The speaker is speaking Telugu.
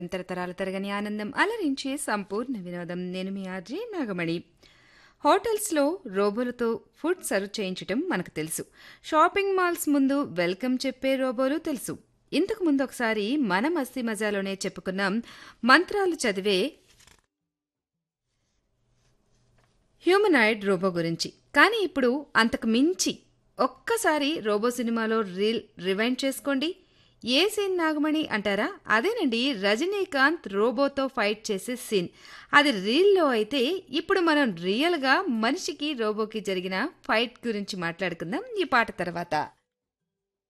తరతరాల తరగని ఆనందం అలరించే సంపూర్ణ వినోదం నేను మీ ఆర్జే నాగమణి హోటల్స్లో రోబోలతో ఫుడ్ సర్వ్ చేయించటం మనకు తెలుసు షాపింగ్ మాల్స్ ముందు వెల్కమ్ చెప్పే రోబోలు తెలుసు ఇంతకు ముందు ఒకసారి మన మస్తీ మజాలోనే చెప్పుకున్నాం మంత్రాలు చదివే హ్యూమనాయిడ్ రోబో గురించి కానీ ఇప్పుడు అంతకు మించి ఒక్కసారి రోబో సినిమాలో రీల్ రివైండ్ చేసుకోండి ఏ సీన్ నాగమణి అంటారా అదేనండి రజనీకాంత్ రోబోతో ఫైట్ చేసే సీన్ అది రీల్లో అయితే ఇప్పుడు మనం రియల్గా మనిషికి రోబోకి జరిగిన ఫైట్ గురించి మాట్లాడుకుందాం ఈ పాట తర్వాత